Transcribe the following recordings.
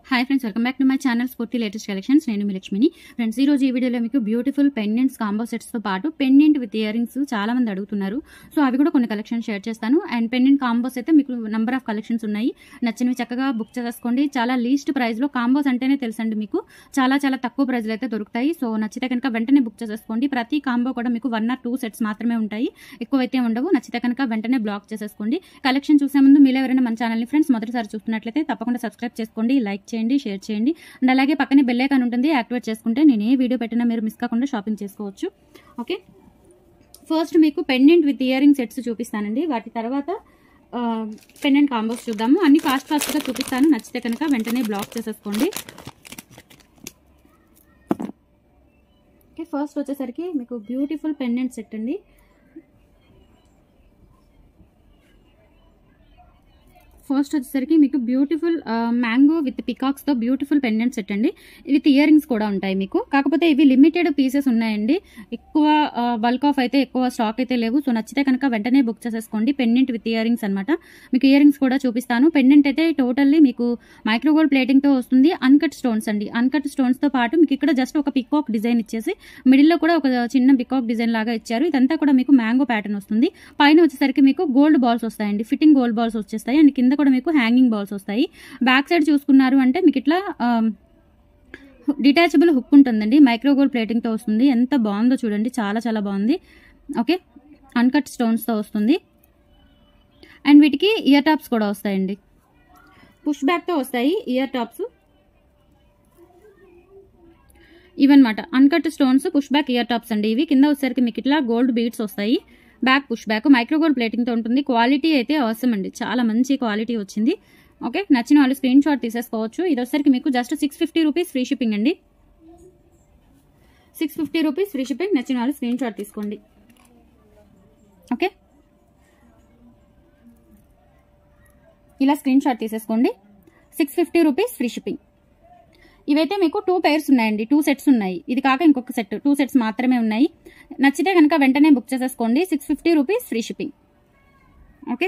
hi friends welcome back to my channel Spoorthi latest collections నేను మీ లక్ష్మిని ఫ్రెండ్స్ ఈ రోజు ఈ వీడియోలో మీకు బ్యూటిఫుల్ పెండెంట్స్ కాంబో సెట్స్తో పాటు పెండెంట్ విత్ ఇయర్ రింగ్స్ చాలా మంది అడుగుతున్నారు సో అవి కూడా కొన్ని కలెక్షన్స్ షేర్ చేస్తాను అండ్ పెండెంట్ కాంబోస్ అయితే మీకు నెంబర్ ఆఫ్ కలెక్షన్స్ ఉన్నాయి నచ్చినవి చక్కగా బుక్ చేసుకోండి చాలా లీస్ట్ ప్రైస్లో కాంబోస్ అంటేనే తెలుసండి మీకు చాలా చాలా తక్కువ ప్రైస్లో అయితే దొరుకుతాయి సో నచ్చితే కనుక వెంటనే బుక్ చేసేసుకోండి ప్రతి కాంబో కూడా మీకు వన్ ఆర్ టూ సెట్స్ మాత్రమే ఉంటాయి ఎక్కువైతే ఉండవు నచ్చితే కనుక వెంటనే బ్లాక్ చేసేసుకోండి కలెక్షన్ చూసే ముందు మీరు ఎవరైనా మన ఛానల్ని ఫ్రెండ్స్ మొదటిసారి చూస్తున్నట్లయితే తప్పకుండా సబ్స్క్రైబ్ చేసుకోండి లైక్ చేయండి షేర్ చేయండి అండ్ అలాగే పక్కనే బెల్ ఐకాన్ ఉంటుంది యాక్టివేట్ చేసుకుంటే నేను ఏ వీడియో పెట్టినా మీరు మిస్ కాకుండా షాపింగ్ చేసుకోవచ్చు ఓకే ఫస్ట్ మీకు pendant with earring sets చూపిస్తానండి వాటి తర్వాత పెండెంట్ కాంబోస్ చూద్దాము అన్ని ఫాస్ట్ ఫాస్ట్గా చూపిస్తాను నచ్చితే కనుక వెంటనే బ్లాక్ చేసేసుకోండి ఓకే ఫస్ట్ వచ్చేసరికి మీకు బ్యూటిఫుల్ పెండెంట్ సెట్ అండి ఫస్ట్ వచ్చేసరికి మీకు బ్యూటిఫుల్ మ్యాంగో విత్ పికాక్స్తో బ్యూటిఫుల్ పెండెంట్ సెట్ అండి విత్ ఇయర్ రింగ్స్ కూడా ఉంటాయి మీకు కాకపోతే ఇవి లిమిటెడ్ పీసెస్ ఉన్నాయండి ఎక్కువ బల్క్ ఆఫ్ అయితే ఎక్కువ స్టాక్ అయితే లేవు సో నచ్చితే కనుక వెంటనే బుక్ చేసేసుకోండి పెండెంట్ విత్ ఇయర్ రింగ్స్ అనమాట మీకు ఇయర్ రింగ్స్ కూడా చూపిస్తాను పెండెంట్ అయితే టోటల్లీ మీకు మైక్రోగోల్డ్ ప్లేటింగ్తో వస్తుంది అన్కట్ స్టోన్స్ అండి అన్కట్ స్టోన్స్తో పాటు మీకు ఇక్కడ జస్ట్ ఒక పికాక్ డిజైన్ ఇచ్చేసి మిడిల్లో కూడా ఒక చిన్న పికాక్ డిజైన్ లాగా ఇచ్చారు ఇదంతా కూడా మీకు మ్యాంగో ప్యాటర్న్ వస్తుంది పైన వచ్చేసరికి మీకు గోల్డ్ బాల్స్ వస్తాయండి ఫిట్టింగ్ గోల్డ్ బాల్స్ వచ్చేస్తాయి అండ్ కింద కూడా మీకు హ్యాంగింగ్ బాల్స్ వస్తాయి బ్యాక్ సైడ్ చూసుకున్నారు అంటే మీకు ఇట్లా డిటాచబుల్ హుక్ ఉంటుందండి మైక్రోగోల్డ్ ప్లేటింగ్తో వస్తుంది ఎంత బాగుందో చూడండి చాలా చాలా బాగుంది ఓకే అన్కట్ స్టోన్స్తో వస్తుంది అండ్ వీటికి ఇయర్ టాప్స్ కూడా వస్తాయండి పుష్ బ్యాక్తో వస్తాయి ఇయర్ టాప్స్ ఇవన్నమాట uncut stones push back ear tops అండి ఇవి కింద వచ్చేసరికి మీకు ఇట్లా గోల్డ్ బీడ్స్ వస్తాయి బ్యాక్ పుష్ బ్యాక్ మైక్రోగోల్డ్ ప్లేటింగ్తో ఉంటుంది క్వాలిటీ అయితే అవసరం అండి చాలా మంచి క్వాలిటీ వచ్చింది ఓకే నచ్చిన వాళ్ళు స్క్రీన్ షాట్ తీసేసుకోవచ్చు ఇది వచ్చేసరికి మీకు just six fifty rupees free shipping అండి six fifty rupees free shipping నచ్చిన వాళ్ళు స్క్రీన్ షాట్ తీసుకోండి ఓకే ఇలా స్క్రీన్ షాట్ తీసేసుకోండి six fifty rupees free shipping ఇవైతే మీకు టూ పేర్స్ ఉన్నాయండి టూ సెట్స్ ఉన్నాయి ఇది కాక ఇంకొక సెట్ టూ సెట్స్ మాత్రమే ఉన్నాయి నచ్చితే కనుక వెంటనే బుక్ చేసేసుకోండి six fifty rupees free shipping okay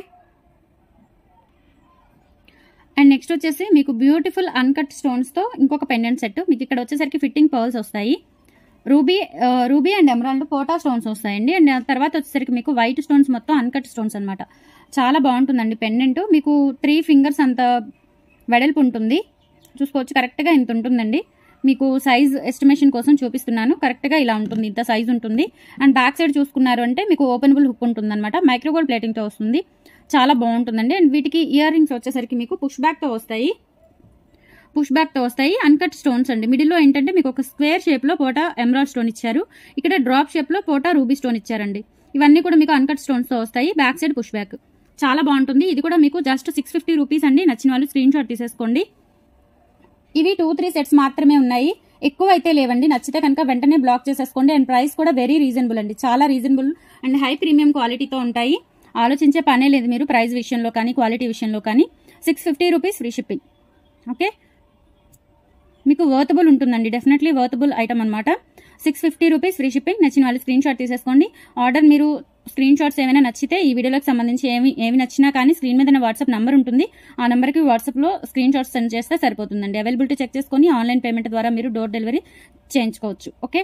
and next వచ్చేసి మీకు బ్యూటిఫుల్ అన్కట్ స్టోన్స్తో ఇంకొక పెండెంట్ సెట్ మీకు ఇక్కడ వచ్చేసరికి ఫిట్టింగ్ పర్ల్స్ వస్తాయి ruby ruby and emerald pota stones వస్తాయండి అండ్ తర్వాత వచ్చేసరికి మీకు వైట్ స్టోన్స్ మొత్తం అన్కట్ స్టోన్స్ అనమాట చాలా బాగుంటుందండి పెండెంట్ మీకు త్రీ ఫింగర్స్ అంత వెడల్పు ఉంటుంది చూసుకోవచ్చు కరెక్ట్గా ఇంత ఉంటుందండి మీకు సైజ్ ఎస్టిమేషన్ కోసం చూపిస్తున్నాను కరెక్ట్గా ఇలా ఉంటుంది ఇంత సైజ్ ఉంటుంది అండ్ బ్యాక్ సైడ్ చూసుకున్నారు అంటే మీకు ఓపెనబుల్ హుక్ ఉంటుంది అనమాట మైక్రోగోల్డ్ ప్లేటింగ్తో వస్తుంది చాలా బాగుంటుందండి అండ్ వీటికి ఇయర్ రింగ్స్ వచ్చేసరికి మీకు పుష్ బ్యాక్తో వస్తాయి పుష్ బ్యాక్తో వస్తాయి అన్కట్ స్టోన్స్ అండి మిడిల్లో ఏంటంటే మీకు ఒక స్క్వేర్ షేప్లో పోటా ఎమరాల్డ్ స్టోన్ ఇచ్చారు ఇక్కడ డ్రాప్ షేప్లో పోటా రూబీ స్టోన్ ఇచ్చారండి ఇవన్నీ కూడా మీకు అన్కట్ స్టోన్స్తో వస్తాయి బ్యాక్ సైడ్ పుష్ బ్యాక్ చాలా బాగుంటుంది ఇది కూడా మీకు జస్ట్ సిక్స్ ఫిఫ్టీ రూపీస్ అండి నచ్చిన వాళ్ళు స్క్రీన్ షాట్ తీసేసుకోండి ఇవి టూ త్రీ సెట్స్ మాత్రమే ఉన్నాయి ఎక్కువ అయితే లేవండి నచ్చితే కనుక వెంటనే బ్లాక్ చేసేసుకోండి అండ్ ప్రైస్ కూడా వెరీ రీజనబుల్ అండి చాలా రీజనబుల్ అండ్ హై ప్రీమియం క్వాలిటీతో ఉంటాయి ఆలోచించే పనే లేదు మీరు ప్రైస్ విషయంలో కానీ క్వాలిటీ విషయంలో కానీ six fifty rupees free shipping okay మీకు వర్తబుల్ ఉంటుందండి డెఫినెట్లీ వర్తబుల్ ఐటమ్ అనమాట six fifty rupees free shipping నచ్చిన వాళ్ళు స్క్రీన్ షాట్ తీసేసుకోండి ఆర్డర్ మీరు స్క్రీన్ షాట్స్ ఏమైనా నచ్చితే ఈ వీడియోలకు సంబంధించి ఏమి ఏమి నచ్చినా కానీ స్క్రీన్ మీద వాట్సాప్ నెంబర్ ఉంటుంది ఆ నెంబర్కి వాట్సాప్లో స్క్రీన్ షాట్స్ సెండ్ చేస్తే సరిపోతుందండి అవైలబిలిటీ చెక్ చేసుకొని ఆన్లైన్ పేమెంట్ ద్వారా మీరు డోర్ డెలివరీ చేయించుకోవచ్చు okay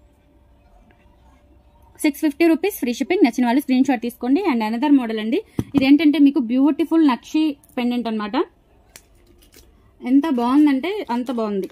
six fifty rupees free shipping నచ్చిన వాళ్ళు స్క్రీన్ షాట్ తీసుకోండి అండ్ అనదర్ మోడల్ అండి ఇదేంటంటే మీకు బ్యూటిఫుల్ నక్షి పెండెంట్ అనమాట ఎంత బాగుందంటే అంత బాగుంది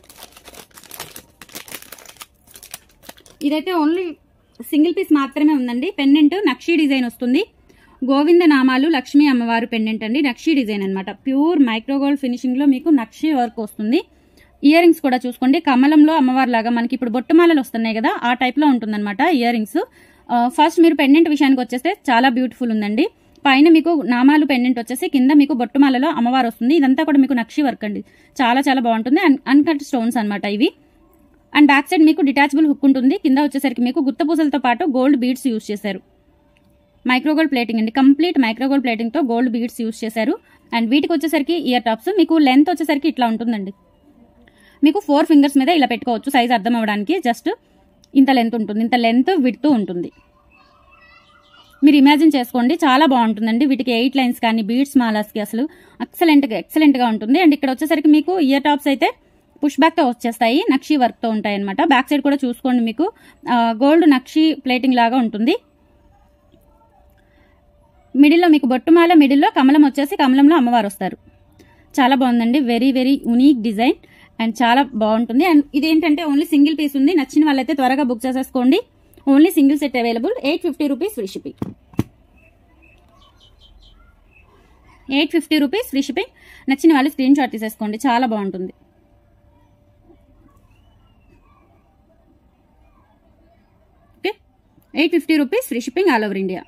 ఇదైతే ఓన్లీ సింగిల్ పీస్ మాత్రమే ఉందండి పెండెంట్ నక్షి డిజైన్ వస్తుంది గోవింద నామాలు లక్ష్మీ అమ్మవారు పెండెంట్ అండి నక్షి డిజైన్ అనమాట ప్యూర్ మైక్రోగోల్డ్ ఫినిషింగ్ లో మీకు నక్షి వర్క్ వస్తుంది ఇయర్ రింగ్స్ కూడా చూసుకోండి కమలంలో అమ్మవారు లాగా మనకి ఇప్పుడు బొట్టుమాలలు వస్తున్నాయి కదా ఆ టైప్ లో ఉంటుందన్నమాట ఇయర్ రింగ్స్ ఫస్ట్ మీరు పెండెంట్ విషయానికి వచ్చేస్తే చాలా బ్యూటిఫుల్ ఉందండి పైన మీకు నామాలు పెండెంట్ వచ్చేసి కింద మీకు బొట్టుమాలలో అమ్మవారు వస్తుంది ఇదంతా కూడా మీకు నక్షి వర్క్ అండి చాలా చాలా బాగుంటుంది అండ్ అన్కట్ స్టోన్స్ అనమాట ఇవి అండ్ బ్యాక్ సైడ్ మీకు డిటాచబుల్ హుక్ ఉంటుంది కింద వచ్చేసరికి మీకు గుత్తపూసలతో పాటు గోల్డ్ బీడ్స్ యూస్ చేశారు మైక్రోగోల్డ్ ప్లేటింగ్ అండి కంప్లీట్ మైక్రోగోల్డ్ ప్లేటింగ్తో గోల్డ్ బీడ్స్ యూస్ చేశారు అండ్ వీటికి వచ్చేసరికి ఇయర్ టాప్స్ మీకు లెంత్ వచ్చేసరికి ఇట్లా ఉంటుందండి మీకు ఫోర్ ఫింగర్స్ మీద ఇలా పెట్టుకోవచ్చు సైజ్ అర్థం అవ్వడానికి జస్ట్ ఇంత లెంత్ ఉంటుంది ఇంత లెంత్ విడుతూ ఉంటుంది మీరు ఇమాజిన్ చేసుకోండి చాలా బాగుంటుందండి వీటికి ఎయిట్ లైన్స్ కానీ బీడ్స్ మాలాస్కి అసలు ఎక్సలెంట్గా ఎక్సలెంట్గా ఉంటుంది అండ్ ఇక్కడ వచ్చేసరికి మీకు ఇయర్ టాప్స్ అయితే పుష్ బ్యాక్తో వచ్చేస్తాయి నక్షి వర్క్తో ఉంటాయి అనమాట బ్యాక్ సైడ్ కూడా చూసుకోండి మీకు గోల్డ్ నక్షి ప్లేటింగ్ లాగా ఉంటుంది మిడిల్లో మీకు బొట్టుమాల మిడిల్లో కమలం వచ్చేసి కమలంలో అమ్మవారు వస్తారు చాలా బాగుందండి very very unique design and చాలా బాగుంటుంది అండ్ ఇదేంటంటే ఓన్లీ సింగిల్ పీస్ ఉంది నచ్చిన వాళ్ళైతే త్వరగా బుక్ చేసేసుకోండి only single set available eight fifty rupees free shipping eight fifty rupees free shipping నచ్చిన వాళ్ళు స్క్రీన్ షాట్ తీసేసుకోండి చాలా బాగుంటుంది okay eight fifty rupees free shipping all over India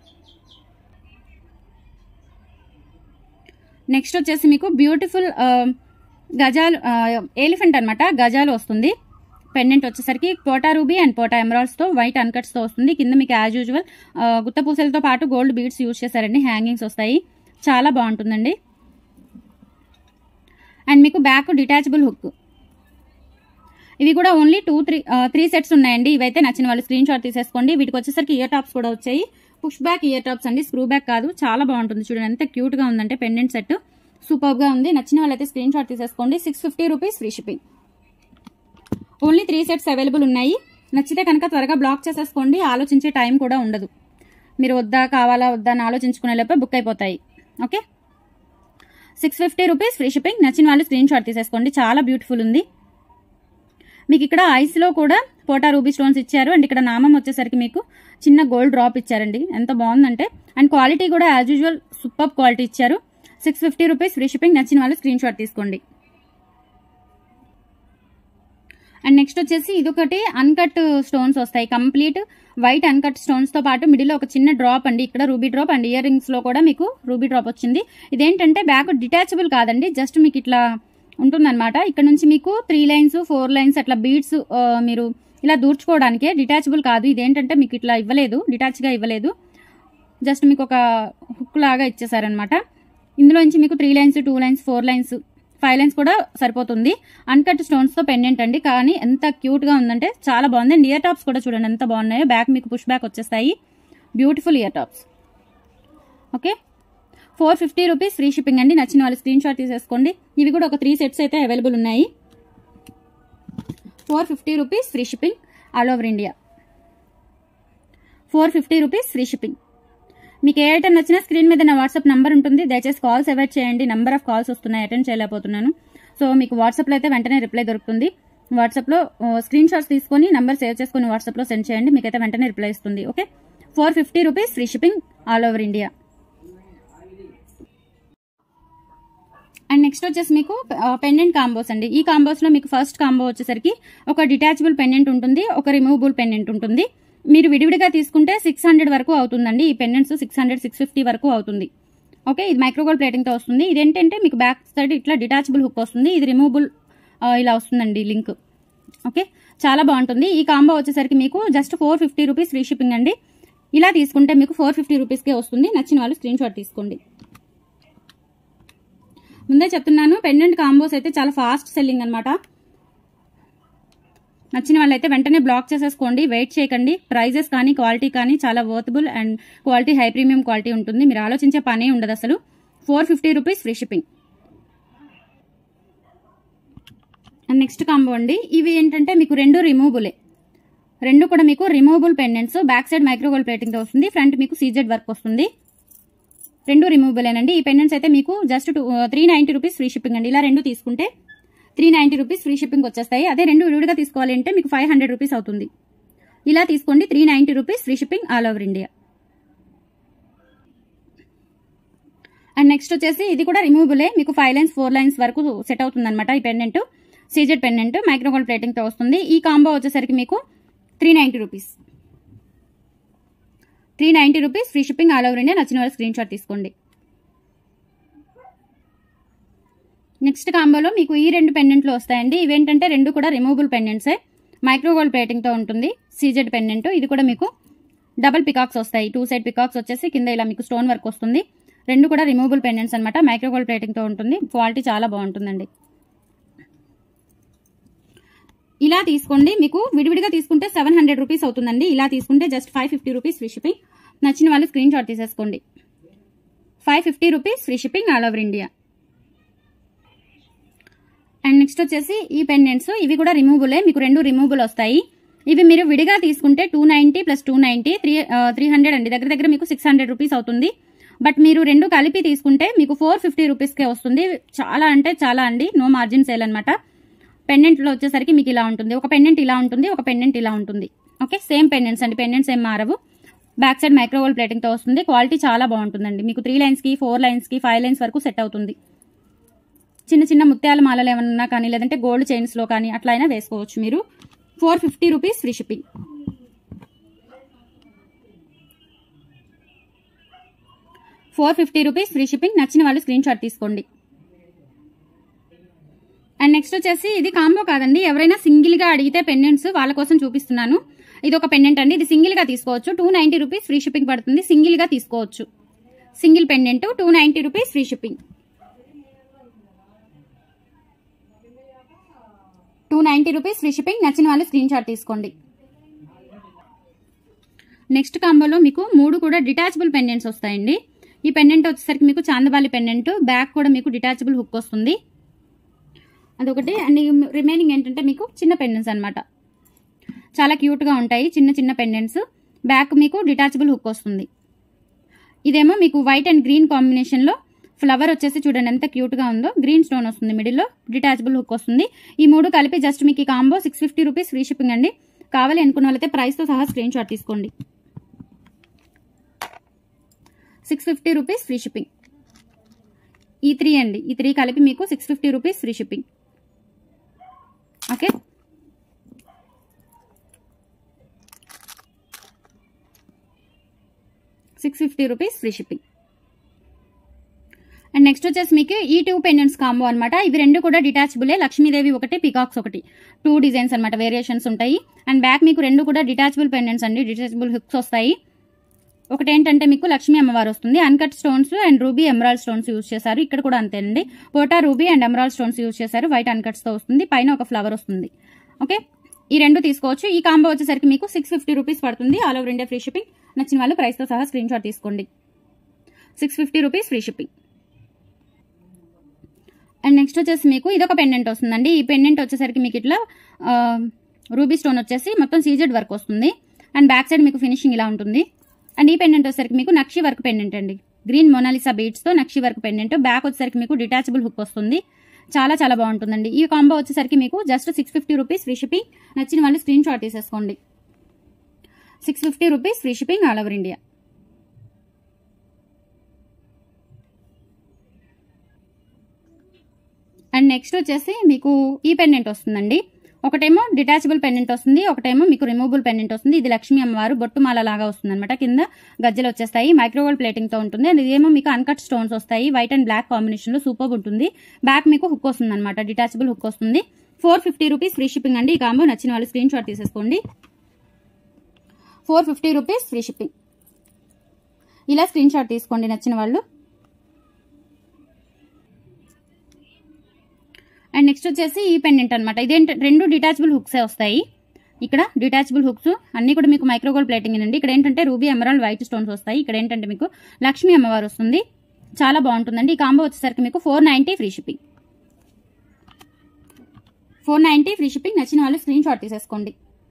next వచ్చేసి మీకు బ్యూటిఫుల్ గజాలు ఎలిఫెంట్ అనమాట గజాలు వస్తుంది పెండెంట్ వచ్చేసరికి పోటా రూబీ అండ్ పోటా ఎమరాల్డ్స్తో వైట్ అన్కట్స్తో వస్తుంది కింద మీకు యాజ్ యూజువల్ గుత్త పూసలతో పాటు గోల్డ్ బీడ్స్ యూజ్ చేశారండి హ్యాంగింగ్స్ వస్తాయి చాలా బాగుంటుందండి అండ్ మీకు బ్యాక్ డిటాచబుల్ హుక్ ఇవి కూడా only two three three sets ఉన్నాయండి ఇవైతే నచ్చిన వాళ్ళు స్క్రీన్ షాట్ తీసేసుకోండి వీటికి వచ్చేసరికి ఇయర్ టాప్స్ కూడా వచ్చాయి పుష్ బ్యాక్ ఇయర్ టాప్స్ అండి స్క్రూ బ్యాక్ కాదు చాలా బాగుంటుంది చూడండి ఎంత క్యూట్ గా ఉందంటే పెండెంట్ సెట్ సూపర్ గా ఉంది నచ్చిన వాళ్ళైతే స్క్రీన్ షాట్ తీసేసుకోండి six fifty rupees free shipping only three sets available ఉన్నాయి నచ్చితే కనుక త్వరగా బ్లాక్ చేసేసుకోండి ఆలోచించే టైం కూడా ఉండదు మీరు వద్దా కావాలా వద్దా అని ఆలోచించుకునే లోపే బుక్ అయిపోతాయి okay six fifty rupees free shipping నచ్చిన వాళ్ళు స్క్రీన్ షాట్ తీసేసుకోండి చాలా బ్యూటిఫుల్ ఉంది మీకు ఇక్కడ ఐస్లో కూడా పోటా రూబీ స్టోన్స్ ఇచ్చారు అండ్ ఇక్కడ నామం వచ్చేసరికి మీకు చిన్న గోల్డ్ డ్రాప్ ఇచ్చారండి ఎంత బాగుందంటే అండ్ క్వాలిటీ కూడా యాజ్ యూజువల్ సూపర్ క్వాలిటీ ఇచ్చారు six fifty rupees free shipping నచ్చిన వాళ్ళు స్క్రీన్ షాట్ తీసుకోండి అండ్ నెక్స్ట్ వచ్చేసి ఇదొకటి అన్కట్ స్టోన్స్ వస్తాయి కంప్లీట్ వైట్ అన్కట్ స్టోన్స్ తో పాటు మిడిల్ ఒక చిన్న డ్రాప్ అండి ఇక్కడ ruby drop and earrings లో కూడా మీకు రూబీ డ్రాప్ వచ్చింది ఇదేంటంటే బ్యాక్ డిటాచబుల్ కాదండి జస్ట్ మీకు ఇట్లా ఉంటుందన్నమాట ఇక్కడ నుంచి మీకు త్రీ లైన్స్ ఫోర్ లైన్స్ అట్లా బీడ్స్ మీరు ఇలా దూర్చుకోవడానికే డిటాచబుల్ కాదు ఇదేంటంటే మీకు ఇట్లా ఇవ్వలేదు డిటాచ్గా ఇవ్వలేదు జస్ట్ మీకు ఒక హుక్ లాగా ఇచ్చేసారనమాట ఇందులో నుంచి మీకు three lines two lines four lines five lines కూడా సరిపోతుంది అన్కట్ స్టోన్స్తో పెండెంట్ అండి కానీ ఎంత క్యూట్గా ఉందంటే చాలా బాగుంది అండ్ ఇయర్ టాప్స్ కూడా చూడండి ఎంత బాగున్నాయో బ్యాక్ మీకు పుష్ బ్యాక్ వచ్చేస్తాయి beautiful ear tops okay four fifty rupees free shipping అండి నచ్చిన వాళ్ళు స్క్రీన్ షాట్ తీసేసుకోండి ఇవి కూడా ఒక త్రీ సెట్స్ అయితే అవైలబుల్ ఉన్నాయి four fifty rupees free shipping all over India four fifty rupees free shipping మీకు ఏ ఐటమ్ నచ్చినా స్క్రీన్ మీద నా వాట్సాప్ నంబర్ ఉంటుంది దయచేసి కాల్స్ అవాయిడ్ చేయండి నెంబర్ ఆఫ్ కాల్స్ వస్తున్నాయి అటెండ్ చేయలేకపోతున్నాను సో మీకు వాట్సాప్లో అయితే వెంటనే రిప్లై దొరుకుతుంది వాట్సాప్లో స్క్రీన్ షాట్స్ తీసుకొని నంబర్ సేవ్ చేసుకొని వాట్సాప్లో సెండ్ చేయండి మీకైతే వెంటనే రిప్లై ఇస్తుంది okay four fifty rupees free shipping all over India and next వచ్చేసి మీకు పెండెంట్ కాంబోస్ అండి ఈ కాంబోస్ లో మీకు ఫస్ట్ కాంబో వచ్చేసరికి ఒక డిటాచబుల్ పెండెంట్ ఉంటుంది ఒక రిమూవబుల్ పెండెంట్ ఉంటుంది మీరు విడివిడిగా తీసుకుంటే సిక్స్ హండ్రెడ్ వరకు అవుతుందండి ఈ pendants six hundred six fifty వరకు అవుతుంది ఓకే ఇది మైక్రోగోల్డ్ ప్లేటింగ్తో వస్తుంది ఇదేంటంటే మీకు బ్యాక్ సైడ్ ఇట్లా డిటాచబుల్ హుక్ వస్తుంది ఇది రిమూవబుల్ ఇలా వస్తుందండి లింక్ ఓకే చాలా బాగుంటుంది ఈ కాంబో వచ్చేసరికి మీకు just four fifty rupees free shipping అండి ఇలా తీసుకుంటే మీకు ఫోర్ ఫిఫ్టీ రూపీస్కే వస్తుంది నచ్చిన వాళ్ళు స్క్రీన్ షాట్ తీసుకోండి ముందే చెప్తున్నాను పెండెంట్ కాంబోస్ అయితే చాలా ఫాస్ట్ సెల్లింగ్ అనమాట నచ్చిన వాళ్ళైతే వెంటనే బ్లాక్ చేసేసుకోండి వెయిట్ చేయకండి ప్రైజెస్ కానీ క్వాలిటీ కానీ చాలా worthable and quality high premium quality ఉంటుంది మీరు ఆలోచించే పనే ఉండదు అసలు four fifty rupees free shipping and next combo అండి ఇవి ఏంటంటే మీకు రెండు రిమూవబులే రెండు కూడా మీకు removable pendants back side micro gold ప్లేటింగ్తో వస్తుంది ఫ్రంట్ మీకు సీజెడ్ వర్క్ వస్తుంది రెండు రిమూవబులేనండి ఈ పెండెంట్స్ అయితే మీకు just two three ninety rupees free shipping అండి ఇలా రెండు తీసుకుంటే three ninety rupees free shipping వచ్చేస్తాయి అదే రెండు విడివిడిగా తీసుకోవాలి అంటే మీకు ఫైవ్ హండ్రెడ్ రూపీస్ అవుతుంది ఇలా తీసుకోండి three ninety rupees free shipping all over India and next వచ్చేసి ఇది కూడా రిమూవబులే మీకు ఫైవ్ లైన్స్ ఫోర్ లైన్స్ వరకు సెట్ అవుతుంది అనమాట ఈ పెండెంట్ సీజెడ్ పెండెంట్ మైక్రోగోల్డ్ ప్లేటింగ్తో వస్తుంది ఈ కాంబో వచ్చేసరికి మీకు three ninety rupees three ninety rupees free shipping all over India నచ్చిన వాళ్ళు స్క్రీన్ షాట్ తీసుకోండి నెక్స్ట్ కాంబోలో మీకు ఈ రెండు పెండెంట్లు వస్తాయండి ఇవేంటంటే రెండు కూడా రిమూవబుల్ పెండెంట్సే మైక్రోగోల్డ్ ప్లేటింగ్తో ఉంటుంది సీజెడ్ పెండెంట్ ఇది కూడా మీకు డబల్ పికాక్స్ వస్తాయి టూ సైడ్ పికాక్స్ వచ్చేసి కింద ఇలా మీకు స్టోన్ వర్క్ వస్తుంది రెండు కూడా రిమూవబుల్ పెండెంట్స్ అనమాట మైక్రోగోల్డ్ ప్లేటింగ్తో ఉంటుంది క్వాలిటీ చాలా బాగుంటుందండి ఇలా తీసుకోండి మీకు విడివిడిగా తీసుకుంటే సెవెన్ హండ్రెడ్ రూపీస్ అవుతుందండి ఇలా తీసుకుంటే just five fifty rupees free shipping నచ్చిన వాళ్ళు స్క్రీన్ షాట్ తీసేసుకోండి five fifty rupees free shipping all over India and next వచ్చేసి ఈ పెండెంట్స్ ఇవి కూడా రిమూవబులే మీకు రెండు రిమూవబుల్ వస్తాయి ఇవి మీరు విడిగా తీసుకుంటే two ninety plus two ninety three three hundred అండి దగ్గర దగ్గర మీకు సిక్స్ హండ్రెడ్ రూపీస్ అవుతుంది బట్ మీరు రెండు కలిపి తీసుకుంటే మీకు ఫోర్ ఫిఫ్టీ రూపీస్కే వస్తుంది చాలా అంటే చాలా అండి నో మార్జిన్ సేల్ అనమాట పెండెంట్లో వచ్చేసరికి మీకు ఇలా ఉంటుంది ఒక పెండెంట్ ఇలా ఉంటుంది ఒక పెండెంట్ ఇలా ఉంటుంది ఓకే సేమ్ పెండెంట్స్ అండి పెండెంట్స్ ఏం మారవు బ్యాక్ సైడ్ మైక్రోవేల్ ప్లేటింగ్తో వస్తుంది క్వాలిటీ చాలా బాగుంటుందండి మీకు త్రీ లైన్స్కి ఫోర్ లైన్స్కి ఫైవ్ లైన్స్ వరకు సెట్ అవుతుంది చిన్న చిన్న ముత్యాల మాలలు ఏమన్నా కానీ లేదంటే గోల్డ్ చైన్స్లో కానీ అట్లా అయినా వేసుకోవచ్చు మీరు four fifty rupees free shipping four fifty rupees free shipping నచ్చిన వాళ్ళు స్క్రీన్ షాట్ తీసుకోండి అండ్ నెక్స్ట్ వచ్చేసి ఇది కాంబో కాదండి ఎవరైనా సింగిల్ గా అడిగితే పెండెంట్స్ వాళ్ళ కోసం చూపిస్తున్నాను ఇది ఒక పెండెంట్ అండి ఇది సింగిల్ గా తీసుకోవచ్చు two ninety rupees free shipping పడుతుంది సింగిల్ గా తీసుకోవచ్చు single pendant two ninety rupees free shipping two ninety rupees free shipping నచ్చిన వాళ్ళు స్క్రీన్ షాట్ తీసుకోండి నెక్స్ట్ కాంబోలో మీకు మూడు కూడా డిటాచబుల్ పెండెంట్స్ వస్తాయండి ఈ పెండెంట్ వచ్చేసరికి మీకు చాందబాలి పెండెంట్ బ్యాక్ కూడా మీకు డిటాచబుల్ హుక్ వస్తుంది అదొకటి అండ్ రిమైనింగ్ ఏంటంటే మీకు చిన్న పెండెంట్స్ అనమాట చాలా క్యూట్గా ఉంటాయి చిన్న చిన్న పెండెంట్స్ బ్యాక్ మీకు డిటాచబుల్ హుక్ వస్తుంది ఇదేమో మీకు వైట్ అండ్ గ్రీన్ కాంబినేషన్లో ఫ్లవర్ వచ్చేసి చూడండి ఎంత క్యూట్గా ఉందో గ్రీన్ స్టోన్ వస్తుంది మిడిల్లో డిటాచబుల్ హుక్ వస్తుంది ఈ మూడు కలిపి జస్ట్ మీకు ఈ combo six fifty rupees free shipping అండి కావాలి అనుకున్న వాళ్ళైతే ప్రైస్తో సహా స్క్రీన్ షాట్ తీసుకోండి six fifty rupees free shipping ఈ త్రీ అండి ఈ త్రీ కలిపి మీకు six fifty rupees free shipping okay six fifty rupees free shipping and next వచ్చేసి మీకు ఈ టూ పెండెంట్స్ కాంబో అనమాట ఇవి రెండు కూడా డిటాచబులే లక్ష్మీదేవి ఒకటి పికాక్స్ ఒకటి టూ డిజైన్స్ అనమాట వేరియేషన్స్ ఉంటాయి అండ్ బ్యాక్ మీకు రెండు కూడా డిటాచబుల్ పెండెంట్స్ అండి డిటాచబుల్ హుక్స్ వస్తాయి ఒకటి ఏంటంటే మీకు లక్ష్మీ అమ్మవారు వస్తుంది uncut stones and ruby emerald stones use చేశారు ఇక్కడ కూడా అంతేనండి pota ruby and emerald stones use చేశారు వైట్ అన్కట్స్ తో వస్తుంది పైన ఒక ఫ్లవర్ వస్తుంది ఓకే ఈ రెండు తీసుకోవచ్చు ఈ కాంబో వచ్చేసరికి మీకు సిక్స్ ఫిఫ్టీ రూపీస్ పడుతుంది all over India free shipping నచ్చిన వాళ్ళు ప్రైస్తో సహా స్క్రీన్ షాట్ తీసుకోండి six fifty rupees free shipping and next వచ్చేసి మీకు ఇదొక పెండెంట్ వస్తుందండి ఈ పెండెంట్ వచ్చేసరికి మీకు ఇట్లా రూబీ స్టోన్ వచ్చేసి మొత్తం సీజెడ్ వర్క్ వస్తుంది అండ్ బ్యాక్ సైడ్ మీకు ఫినిషింగ్ ఇలా ఉంటుంది అండ్ ఈ పెండెంట్ వచ్చేసరికి మీకు నక్షి వర్క్ పెండెంట్ అండి గ్రీన్ మొనాలిసా బీడ్స్ తో నక్షి వర్క్ పెండెంట్ బ్యాక్ వచ్చేసరికి మీకు డిటాచబుల్ హుక్ వస్తుంది చాలా చాలా బాగుంటుందండి ఈ కాంబో వచ్చేసరికి మీకు just six fifty rupees free shipping నచ్చిన వాళ్ళు స్క్రీన్ షాట్ తీసేసుకోండి six fifty rupees free shipping all over India and next వచ్చేసి మీకు ఈ పెండెంట్ వస్తుందండి ఒకటేమో డిటాచబుల్ పెండెంట్ వస్తుంది ఒకటేమో మీకు రిమూవబుల్ పెండెంట్ వస్తుంది ఇది లక్ష్మీ అమ్మవారు బొట్టుమాల లాగా వస్తుంది అనమాట కింద గజ్జలు వచ్చేస్తాయి మైక్రోవేవ్ ప్లేటింగ్ తో ఉంటుంది అండ్ ఇదేమో మీకు అన్కట్ స్టోన్స్ వస్తాయి వైట్ అండ్ బ్లాక్ కాంబినేషన్ లో సూపర్ ఉంటుంది బ్యాక్ మీకు హుక్ వస్తుంది అనమాట డిటాచబుల్ హుక్ వస్తుంది four fifty rupees free shipping అండి ఈ కాంబో నచ్చిన వాళ్ళు స్క్రీన్ షాట్ తీసేసుకోండి four fifty rupees free shipping ఇలా స్క్రీన్ షాట్ తీసుకోండి నచ్చిన వాళ్ళు అండ్ నెక్స్ట్ వచ్చేసి ఈ పెండెంట్ అనమాట ఇదేంటి రెండు డిటాచబుల్ హుక్సే వస్తాయి ఇక్కడ డిటాచబుల్ హుక్స్ అన్ని కూడా మీకు మైక్రోగోల్డ్ ప్లేటింగ్ అండి ఇక్కడ ఏంటంటే రూబీ ఎమరాల్డ్ వైట్ స్టోన్స్ వస్తాయి ఇక్కడ ఏంటంటే మీకు లక్ష్మీ అమ్మవారు వస్తుంది చాలా బాగుంటుందండి ఈ కాంబో వచ్చేసరికి మీకు four ninety free shipping four ninety free shipping నచ్చిన వాళ్ళు స్క్రీన్ షాట్ తీసేసుకోండి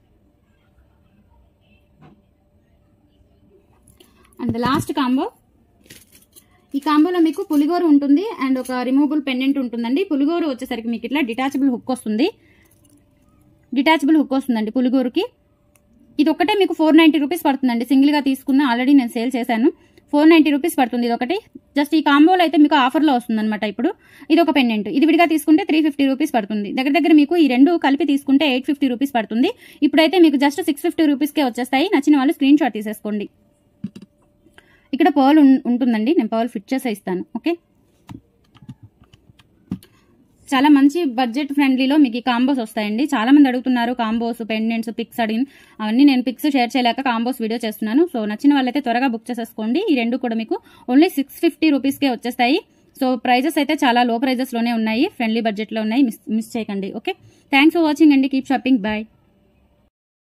అండ్ లాస్ట్ కాంబో ఈ కాంబోలో మీకు పులిగోరు ఉంటుంది అండ్ ఒక రిమూవబుల్ పెండెంట్ ఉంటుందండి పులిగోరు వచ్చేసరికి మీకు ఇట్లా డిటాచబుల్ హుక్ వస్తుంది డిటాచబుల్ హుక్ వస్తుందండి పులిగోరుకి ఇది ఒక్కటే మీకు ఫోర్ నైంటీ రూపీస్ పడుతుందండి సింగిల్గా తీసుకున్న ఆల్రెడీ నేను సేల్ చేశాను ఫోర్ నైంటీ రూపీస్ పడుతుంది ఇది ఒకటి జస్ట్ ఈ కాంబోలో అయితే మీకు ఆఫర్లో వస్తుంది అనమాట ఇప్పుడు ఇది ఒక పెండెంట్ ఇది విడిగా తీసుకుంటే త్రీ ఫిఫ్టీ రూపీస్ పడుతుంది దగ్గర దగ్గర మీకు ఈ రెండు కలిపి తీసుకుంటే ఎయిట్ ఫిఫ్టీ రూపీస్ పడుతుంది ఇప్పుడైతే మీకు జస్ట్ సిక్స్ ఫిఫ్టీ రూపీస్కే వచ్చేస్తాయి నచ్చిన వాళ్ళు స్క్రీన్ షాట్ తీసేసుకోండి ఇక్కడ పర్ల్ ఉంటుందండి నేను పర్ల్ ఫిట్ చేసే ఇస్తాను ఓకే చాలా మంచి బడ్జెట్ ఫ్రెండ్లీలో మీకు ఈ కాంబోస్ వస్తాయండి చాలా మంది అడుగుతున్నారు కాంబోస్ పెండెంట్స్ పిక్స్ అడిగిన అవన్నీ నేను పిక్స్ షేర్ చేయలేక కాంబోస్ వీడియో చేస్తున్నాను సో నచ్చిన వాళ్ళైతే త్వరగా బుక్ చేసేసుకోండి ఈ రెండు కూడా మీకు ఓన్లీ సిక్స్ ఫిఫ్టీ రూపీస్కే వచ్చేస్తాయి సో ప్రైజెస్ అయితే చాలా లో ప్రైజెస్లోనే ఉన్నాయి ఫ్రెండ్లీ బడ్జెట్లో ఉన్నాయి మిస్ మిస్ చేయకండి ఓకే థ్యాంక్స్ ఫర్ వాచింగ్ అండి కీప్ షాపింగ్ బాయ్